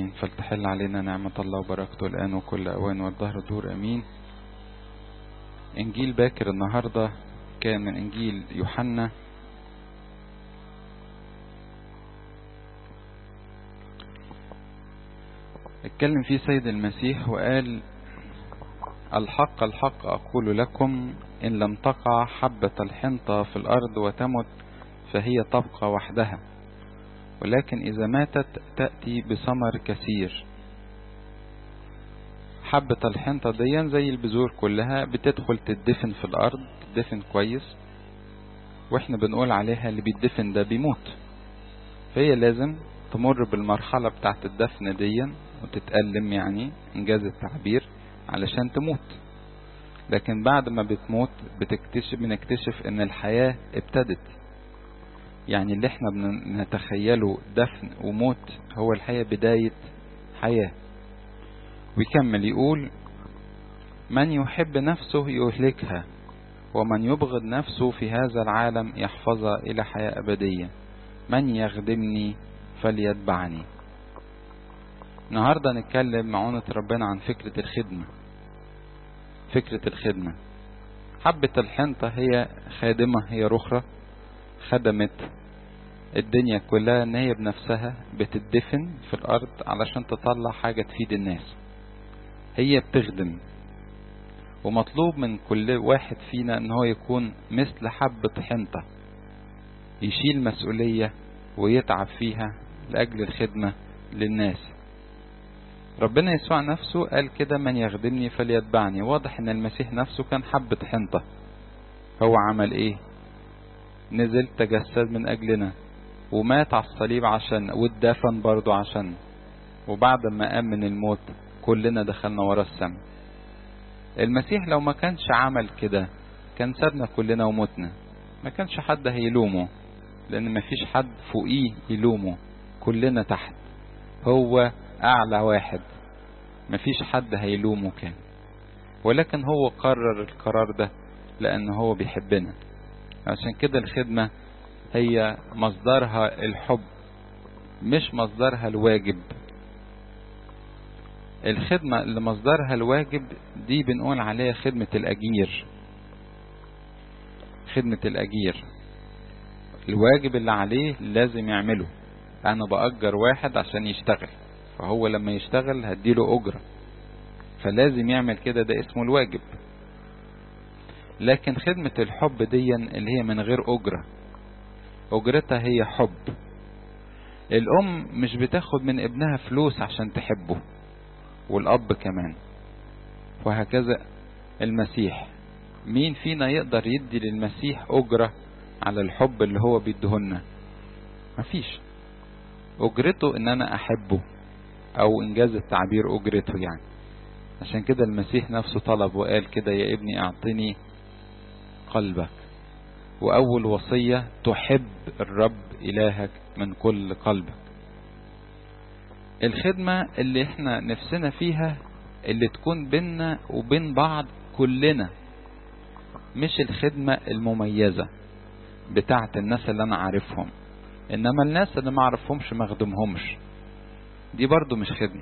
امين فلتحل علينا نعمة الله وبركته الان وكل اوان والظهر دور امين انجيل باكر النهاردة كان من انجيل يوحنا اتكلم فيه سيد المسيح وقال الحق الحق أقول لكم إن لم تقع حبة الحنطة في الأرض وتمت فهي تبقى وحدها ولكن إذا ماتت تأتي بثمر كثير حبة الحنطة دي زي البذور كلها بتدخل تدفن في الأرض تدفن كويس واحنا بنقول عليها اللي بيدفن ده بيموت فهي لازم تمر بالمرحلة بتاعت الدفن دي وتتألم يعني إنجاز التعبير علشان تموت لكن بعد ما بتموت بتكتشف بنكتشف ان الحياة ابتدت يعني اللي احنا بنتخيله دفن وموت هو الحياة بداية حياة ويكمل يقول من يحب نفسه يهلكها ومن يبغض نفسه في هذا العالم يحفظها إلى حياة أبدية من يخدمني فليتبعني النهاردة نتكلم معونة ربنا عن فكرة الخدمة فكرة الخدمة حبة الحنطة هي خادمة هي رخرة خدمت الدنيا كلها ان هي بنفسها بتدفن في الارض علشان تطلع حاجة تفيد الناس هي بتخدم ومطلوب من كل واحد فينا ان هو يكون مثل حبة حنطة يشيل مسؤولية ويتعب فيها لأجل الخدمة للناس ربنا يسوع نفسه قال كده من يخدمني فليتبعني واضح ان المسيح نفسه كان حبة حنطة هو عمل ايه نزل تجسد من اجلنا ومات على الصليب عشان واتدفن برضه عشان وبعد ما قام من الموت كلنا دخلنا ورا السماء المسيح لو ما كانش عمل كده كان سابنا كلنا ومتنا ما كانش حد هيلومه لان ما فيش حد فوقيه يلومه كلنا تحت هو اعلى واحد مفيش حد هيلومه كان ولكن هو قرر القرار ده لان هو بيحبنا عشان كده الخدمة هي مصدرها الحب مش مصدرها الواجب الخدمة اللي مصدرها الواجب دي بنقول عليها خدمة الأجير خدمة الأجير الواجب اللي عليه لازم يعمله أنا بأجر واحد عشان يشتغل فهو لما يشتغل هديله أجرة فلازم يعمل كده ده اسمه الواجب لكن خدمة الحب دي اللي هي من غير أجرة أجرتها هي حب الأم مش بتاخد من ابنها فلوس عشان تحبه والأب كمان وهكذا المسيح مين فينا يقدر يدي للمسيح أجرة على الحب اللي هو بيدهن مفيش أجرته إن أنا أحبه او انجاز التعبير اجرته يعني عشان كده المسيح نفسه طلب وقال كده يا ابني اعطني قلبك واول وصية تحب الرب الهك من كل قلبك الخدمة اللي احنا نفسنا فيها اللي تكون بيننا وبين بعض كلنا مش الخدمة المميزة بتاعت الناس اللي انا عارفهم انما الناس اللي ما اعرفهمش ما اخدمهمش دي برضو مش خدمة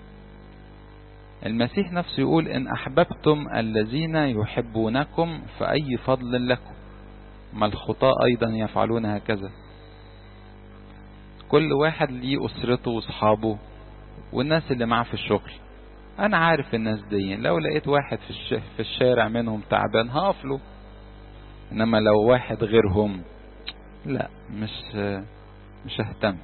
المسيح نفسه يقول إن أحببتم الذين يحبونكم فأي فضل لكم ما الخطاء أيضا يفعلون هكذا كل واحد ليه أسرته وأصحابه والناس اللي معاه في الشغل أنا عارف الناس دي لو لقيت واحد في, الش... في الشارع منهم تعبان هقفله إنما لو واحد غيرهم لا مش مش ههتم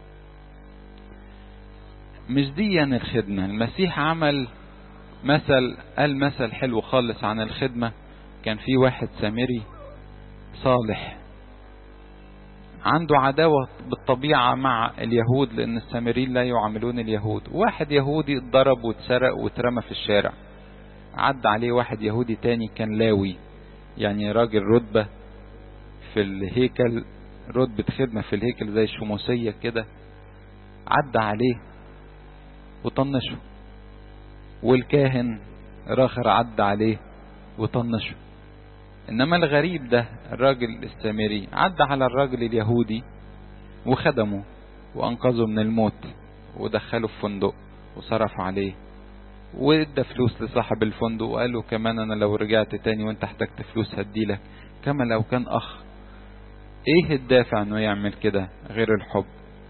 مش دي يعني الخدمة المسيح عمل مثل قال مثل حلو خالص عن الخدمة كان في واحد سامري صالح عنده عداوة بالطبيعة مع اليهود لأن السامريين لا يعاملون اليهود واحد يهودي اتضرب واتسرق واترمى في الشارع عدى عليه واحد يهودي تاني كان لاوي يعني راجل رتبة في الهيكل رتبة خدمة في الهيكل زي الشموسية كده عدى عليه وطنشه والكاهن راخر عدى عليه وطنشه انما الغريب ده الراجل السامري عدى على الراجل اليهودي وخدمه وانقذه من الموت ودخله في فندق وصرف عليه وادى فلوس لصاحب الفندق وقال له كمان انا لو رجعت تاني وانت احتجت فلوس هديلك كما لو كان اخ ايه الدافع انه يعمل كده غير الحب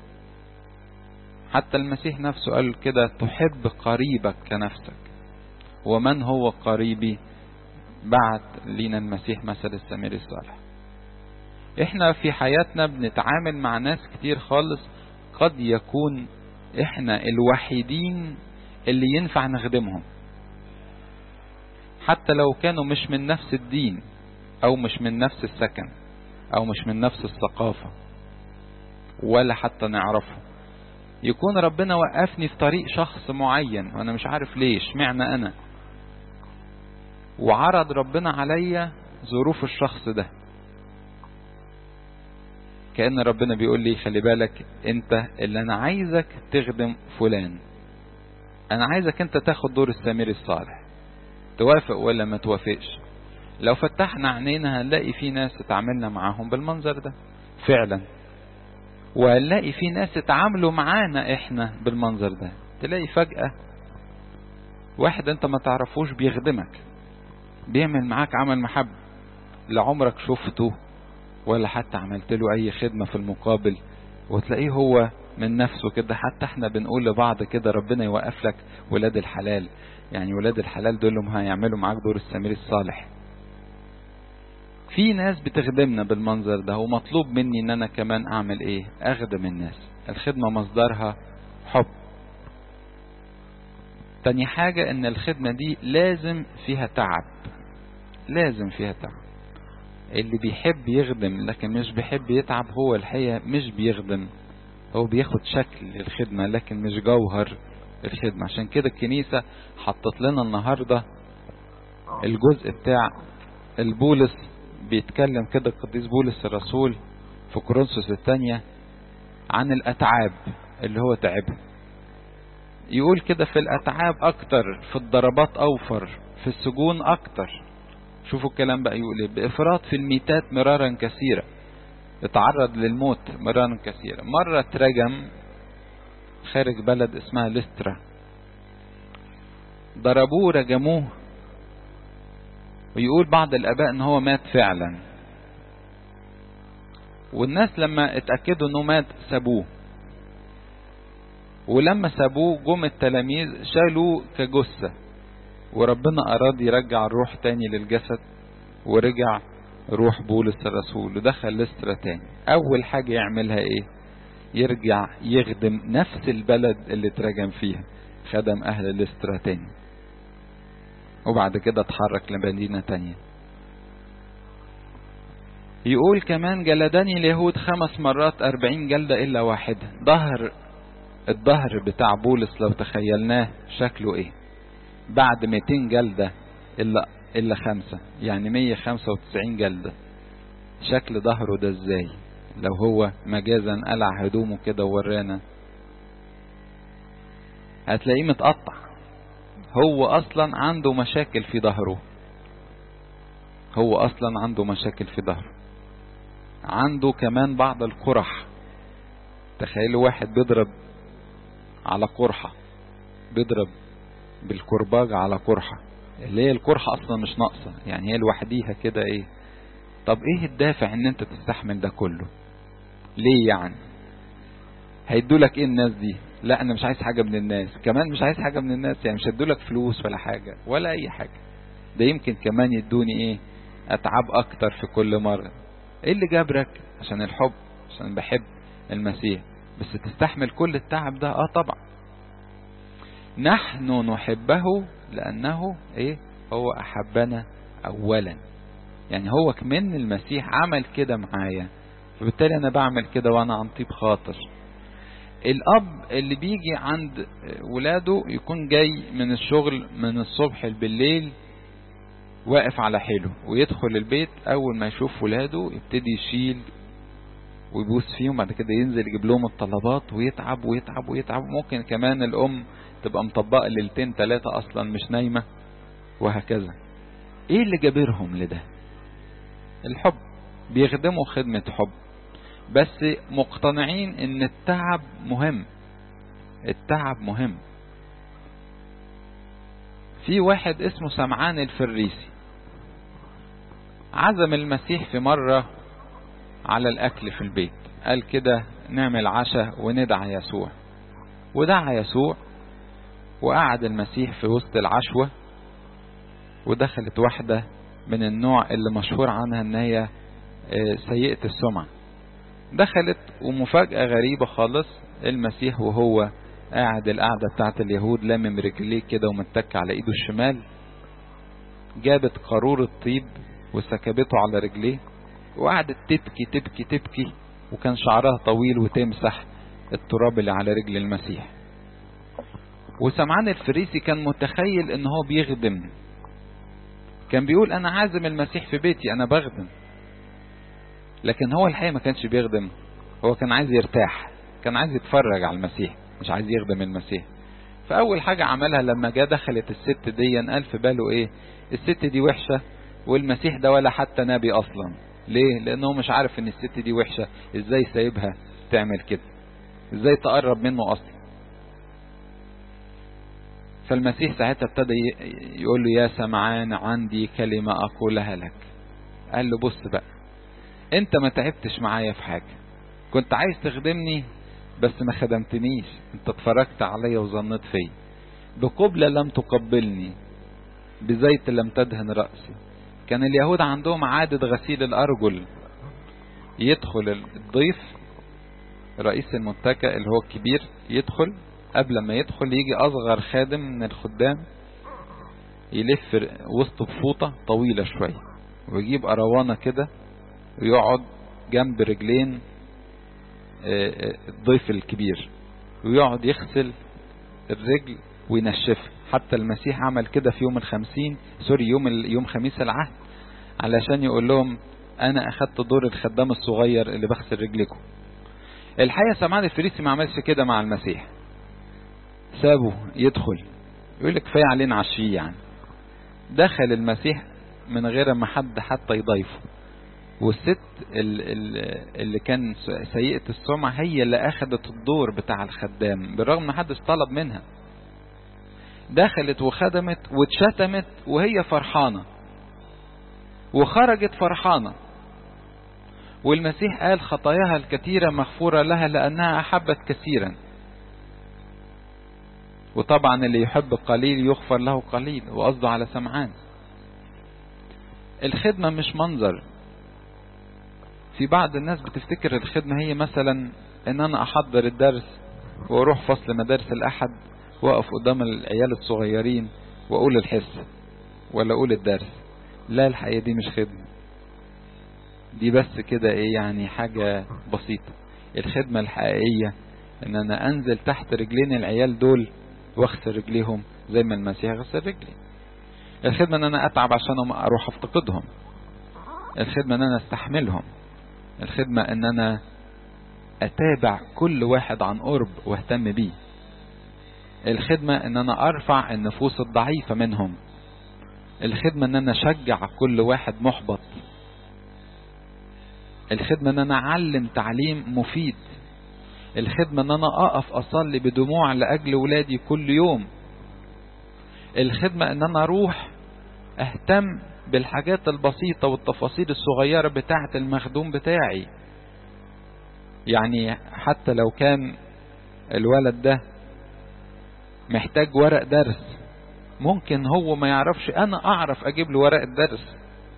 حتى المسيح نفسه قال كده تحب قريبك كنفسك ومن هو قريبي بعت لينا المسيح مثل السمير الصالح احنا في حياتنا بنتعامل مع ناس كتير خالص قد يكون احنا الوحيدين اللي ينفع نخدمهم حتى لو كانوا مش من نفس الدين او مش من نفس السكن او مش من نفس الثقافة ولا حتى نعرفه يكون ربنا وقفني في طريق شخص معين وانا مش عارف ليش معنى انا وعرض ربنا عليا ظروف الشخص ده كأن ربنا بيقول لي خلي بالك انت اللي انا عايزك تخدم فلان انا عايزك انت تاخد دور السمير الصالح توافق ولا ما توافقش لو فتحنا عينينا هنلاقي في ناس اتعاملنا معاهم بالمنظر ده فعلا وهنلاقي في ناس اتعاملوا معانا احنا بالمنظر ده تلاقي فجأة واحد انت ما تعرفوش بيخدمك بيعمل معاك عمل محب لعمرك شفته ولا حتى عملت له اي خدمة في المقابل وتلاقيه هو من نفسه كده حتى احنا بنقول لبعض كده ربنا يوقف لك ولاد الحلال يعني ولاد الحلال دول هيعملوا معاك دور السمير الصالح في ناس بتخدمنا بالمنظر ده ومطلوب مني ان انا كمان اعمل ايه اخدم الناس الخدمة مصدرها حب تاني حاجة ان الخدمة دي لازم فيها تعب لازم فيها تعب اللي بيحب يخدم لكن مش بيحب يتعب هو الحقيقة مش بيخدم هو بياخد شكل الخدمة لكن مش جوهر الخدمة عشان كده الكنيسة حطت لنا النهاردة الجزء بتاع البولس بيتكلم كده القديس بولس الرسول في كورنثوس الثانية عن الأتعاب اللي هو تعبها يقول كده في الأتعاب أكتر في الضربات أوفر في السجون أكتر شوفوا الكلام بقى يقول ايه بإفراط في الميتات مرارا كثيرة اتعرض للموت مرارا كثيرة مرة اترجم خارج بلد اسمها لسترا ضربوه رجموه ويقول بعض الآباء ان هو مات فعلا والناس لما اتأكدوا انه مات سابوه ولما سابوه جم التلاميذ شالوه كجثة وربنا أراد يرجع الروح تاني للجسد ورجع روح بولس الرسول ودخل لسترا تاني أول حاجة يعملها إيه يرجع يخدم نفس البلد اللي اترجم فيها خدم أهل لسترا تاني وبعد كده اتحرك لمدينة تانية يقول كمان جلدني اليهود خمس مرات أربعين جلدة إلا واحدة ظهر الظهر بتاع بولس لو تخيلناه شكله ايه بعد 200 جلدة إلا, إلا خمسة يعني 195 جلدة شكل ظهره ده ازاي لو هو مجازا قلع هدومه كده وورانا هتلاقيه متقطع هو اصلا عنده مشاكل في ظهره هو اصلا عنده مشاكل في ظهره عنده كمان بعض القرح تخيلوا واحد بيضرب على قرحة بيضرب بالكرباج على قرحة اللي هي القرحة اصلا مش ناقصة يعني هي لوحديها كده ايه طب ايه الدافع ان انت تستحمل ده كله ليه يعني هيدولك ايه الناس دي لا انا مش عايز حاجة من الناس كمان مش عايز حاجة من الناس يعني مش هيدولك فلوس ولا حاجة ولا اي حاجة ده يمكن كمان يدوني ايه اتعاب اكتر في كل مرة ايه اللي جابرك عشان الحب عشان بحب المسيح بس تستحمل كل التعب ده اه طبعا نحن نحبه لانه ايه هو احبنا اولا يعني هو كمان المسيح عمل كده معايا فبالتالي انا بعمل كده وانا عن طيب خاطر الاب اللي بيجي عند ولاده يكون جاي من الشغل من الصبح بالليل واقف على حيله ويدخل البيت اول ما يشوف ولاده يبتدي يشيل ويبوس فيهم بعد كده ينزل يجيب لهم الطلبات ويتعب ويتعب ويتعب ممكن كمان الام تبقى مطبقه ليلتين ثلاثه اصلا مش نايمه وهكذا ايه اللي جابرهم لده الحب بيخدموا خدمه حب بس مقتنعين ان التعب مهم التعب مهم في واحد اسمه سمعان الفريسي عزم المسيح في مرة على الأكل في البيت قال كده نعمل عشاء وندعى يسوع ودعا يسوع وقعد المسيح في وسط العشوة ودخلت واحدة من النوع اللي مشهور عنها ان هي سيئة السمعة دخلت ومفاجأة غريبة خالص المسيح وهو قاعد القعدة بتاعت اليهود لامم رجليه كده ومتك على ايده الشمال جابت قارورة طيب وسكبته على رجليه وقعدت تبكي تبكي تبكي وكان شعرها طويل وتمسح التراب اللي على رجل المسيح وسمعان الفريسي كان متخيل ان هو بيخدم كان بيقول انا عازم المسيح في بيتي انا بخدم لكن هو الحقيقة ما كانش بيخدم هو كان عايز يرتاح كان عايز يتفرج على المسيح مش عايز يخدم المسيح فأول حاجة عملها لما جاء دخلت الست دي قال في باله ايه الست دي وحشة والمسيح ده ولا حتى نبي اصلا ليه لانه مش عارف ان الست دي وحشة ازاي سايبها تعمل كده ازاي تقرب منه اصلا فالمسيح ساعتها ابتدى يقول له يا سمعان عندي كلمة اقولها لك قال له بص بقى انت ما تعبتش معايا في حاجة كنت عايز تخدمني بس ما خدمتنيش انت اتفرجت عليا وظنيت فيا بقبلة لم تقبلني بزيت لم تدهن رأسي كان اليهود عندهم عادة غسيل الأرجل يدخل الضيف رئيس المتكأ اللي هو الكبير يدخل قبل ما يدخل يجي أصغر خادم من الخدام يلف وسطه بفوطة طويلة شوية ويجيب أروانة كده ويقعد جنب رجلين الضيف الكبير ويقعد يغسل الرجل وينشفها حتى المسيح عمل كده في يوم الخمسين سوري يوم يوم خميس العهد علشان يقول لهم انا اخدت دور الخدام الصغير اللي بغسل رجلكم الحقيقه سمعان الفريسي ما عملش كده مع المسيح سابه يدخل يقول لك كفايه علينا عشيه يعني دخل المسيح من غير ما حد حتى يضيفه والست اللي كان سيئة السمعة هي اللي أخذت الدور بتاع الخدام بالرغم ان حدش طلب منها دخلت وخدمت واتشتمت وهي فرحانة وخرجت فرحانة والمسيح قال خطاياها الكثيرة مغفورة لها لأنها أحبت كثيرا وطبعا اللي يحب قليل يغفر له قليل وقصده على سمعان الخدمة مش منظر في بعض الناس بتفتكر الخدمة هي مثلا ان انا احضر الدرس واروح فصل مدارس الاحد واقف قدام العيال الصغيرين واقول الحصة ولا اقول الدرس لا الحقيقة دي مش خدمة دي بس كده ايه يعني حاجة بسيطة الخدمة الحقيقية ان انا انزل تحت رجلين العيال دول واغسل رجليهم زي ما المسيح غسل رجلي الخدمة ان انا اتعب عشان اروح افتقدهم الخدمة ان انا استحملهم الخدمة ان انا اتابع كل واحد عن قرب واهتم بيه الخدمة ان انا ارفع النفوس الضعيفة منهم الخدمة ان انا اشجع كل واحد محبط الخدمة ان انا اعلم تعليم مفيد الخدمة ان انا اقف اصلي بدموع لاجل ولادي كل يوم الخدمة ان انا اروح اهتم بالحاجات البسيطة والتفاصيل الصغيرة بتاعة المخدوم بتاعي يعني حتى لو كان الولد ده محتاج ورق درس ممكن هو ما يعرفش انا اعرف اجيب له ورق الدرس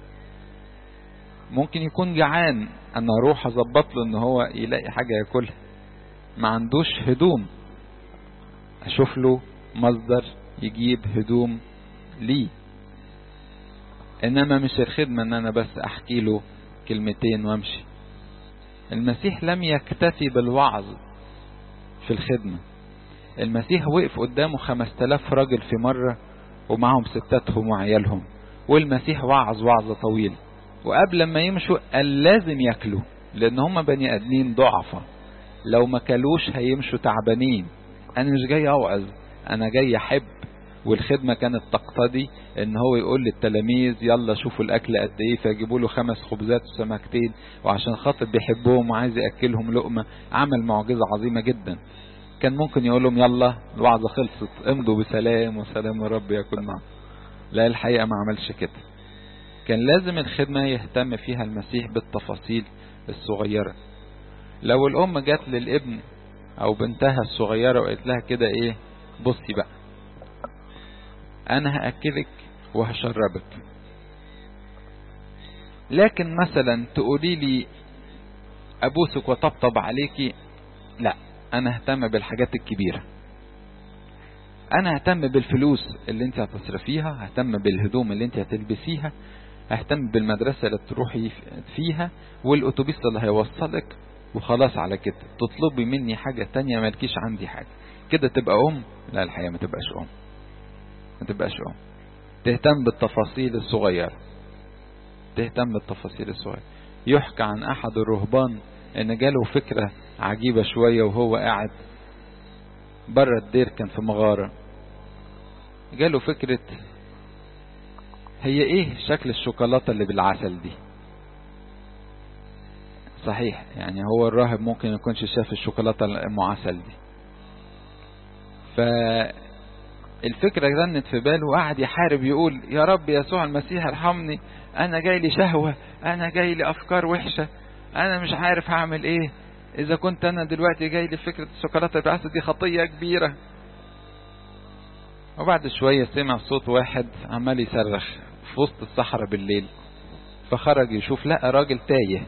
ممكن يكون جعان انا اروح اظبط له ان هو يلاقي حاجة ياكلها ما عندوش هدوم اشوف له مصدر يجيب هدوم ليه انما مش الخدمة ان انا بس احكي له كلمتين وامشي المسيح لم يكتفي بالوعظ في الخدمة المسيح وقف قدامه خمس تلاف راجل في مرة ومعهم ستاتهم وعيالهم والمسيح وعظ وعظة طويل وقبل ما يمشوا قال لازم ياكلوا لان هم بني ادمين ضعفة لو ما كلوش هيمشوا تعبانين انا مش جاي اوعظ انا جاي احب والخدمة كانت تقتضي ان هو يقول للتلاميذ يلا شوفوا الاكل قد ايه فيجيبوا له خمس خبزات وسمكتين وعشان خاطر بيحبهم وعايز ياكلهم لقمة عمل معجزة عظيمة جدا كان ممكن يقول لهم يلا الوعظة خلصت امضوا بسلام وسلام الرب يكون معكم لا الحقيقة ما عملش كده كان لازم الخدمة يهتم فيها المسيح بالتفاصيل الصغيرة لو الأم جات للابن أو بنتها الصغيرة وقالت لها كده إيه بصي بقى أنا هأكلك وهشربك لكن مثلا تقولي لي أبوسك وطبطب عليكي لا أنا اهتم بالحاجات الكبيرة أنا اهتم بالفلوس اللي انت هتصرفيها اهتم بالهدوم اللي انت هتلبسيها اهتم بالمدرسة اللي تروحي فيها والأتوبيس اللي هيوصلك وخلاص على كده تطلبي مني حاجة تانية مالكيش عندي حاجة كده تبقى أم لا الحقيقة ما تبقاش أم ما تبقاش أم تهتم بالتفاصيل الصغيرة تهتم بالتفاصيل الصغيرة يحكى عن أحد الرهبان إن جاله فكرة عجيبة شوية وهو قاعد بره الدير كان في مغارة جاله فكرة هي ايه شكل الشوكولاتة اللي بالعسل دي صحيح يعني هو الراهب ممكن يكونش شاف الشوكولاتة المعسل دي فالفكرة جنت في باله وقعد يحارب يقول يا رب يسوع المسيح ارحمني انا جاي لي شهوة انا جاي لي افكار وحشة انا مش عارف هعمل ايه اذا كنت انا دلوقتي جاي لي فكرة الشوكولاتة بالعسل دي خطية كبيرة وبعد شوية سمع صوت واحد عمال يصرخ في وسط الصحراء بالليل فخرج يشوف لقى راجل تايه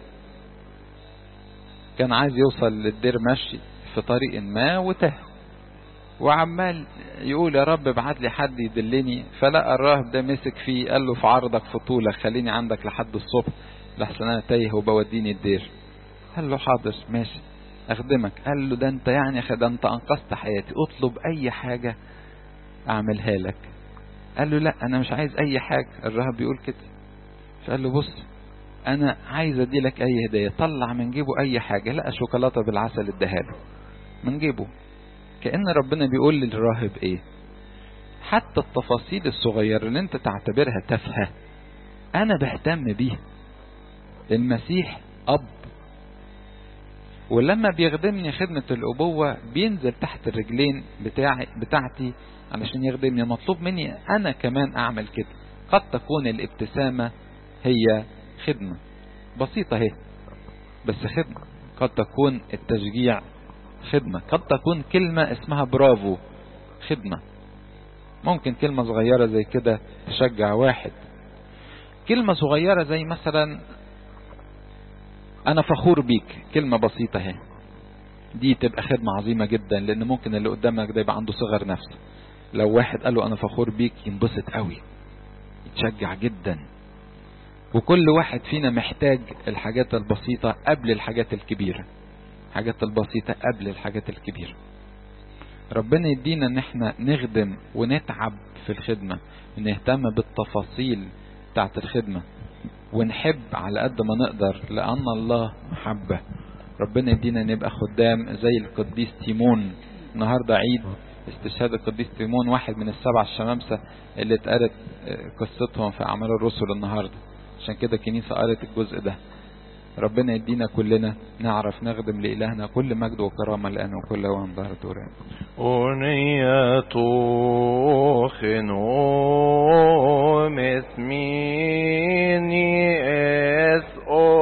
كان عايز يوصل للدير مشي في طريق ما وتاه وعمال يقول يا رب ابعت لي حد يدلني فلقى الراهب ده مسك فيه قال له في عرضك في طولك خليني عندك لحد الصبح لحسن انا تايه وبوديني الدير قال له حاضر ماشي اخدمك قال له ده انت يعني ده انت انقذت حياتي اطلب اي حاجة اعملها لك قال له لا انا مش عايز اي حاجة الراهب بيقول كده فقال له بص انا عايز ادي لك اي هدية طلع من جيبه اي حاجة لقى شوكولاتة بالعسل اداها له من جيبه كأن ربنا بيقول للراهب ايه حتى التفاصيل الصغيرة اللي انت تعتبرها تافهة انا بهتم بيها المسيح اب ولما بيخدمني خدمة الأبوة بينزل تحت الرجلين بتاعي بتاعتي علشان يخدمني مطلوب مني أنا كمان أعمل كده قد تكون الابتسامة هي خدمة بسيطة هي بس خدمة قد تكون التشجيع خدمة قد تكون كلمة اسمها برافو خدمة ممكن كلمة صغيرة زي كده تشجع واحد كلمة صغيرة زي مثلا انا فخور بيك كلمة بسيطة اهي دي تبقى خدمة عظيمة جدا لان ممكن اللي قدامك ده يبقى عنده صغر نفس لو واحد قال له انا فخور بيك ينبسط قوي يتشجع جدا وكل واحد فينا محتاج الحاجات البسيطة قبل الحاجات الكبيرة الحاجات البسيطة قبل الحاجات الكبيرة ربنا يدينا ان احنا نخدم ونتعب في الخدمة ونهتم بالتفاصيل بتاعت الخدمة ونحب على قد ما نقدر لأن الله محبة ربنا يدينا نبقى خدام زي القديس تيمون النهاردة عيد استشهاد القديس تيمون واحد من السبع الشمامسة اللي اتقالت قصتهم في أعمال الرسل النهاردة عشان كده الكنيسة قالت الجزء ده ربنا يدينا كلنا نعرف نخدم لإلهنا كل مجد وكرامة لأنه كل وان ظهر دوران أغنية خنوم اسميني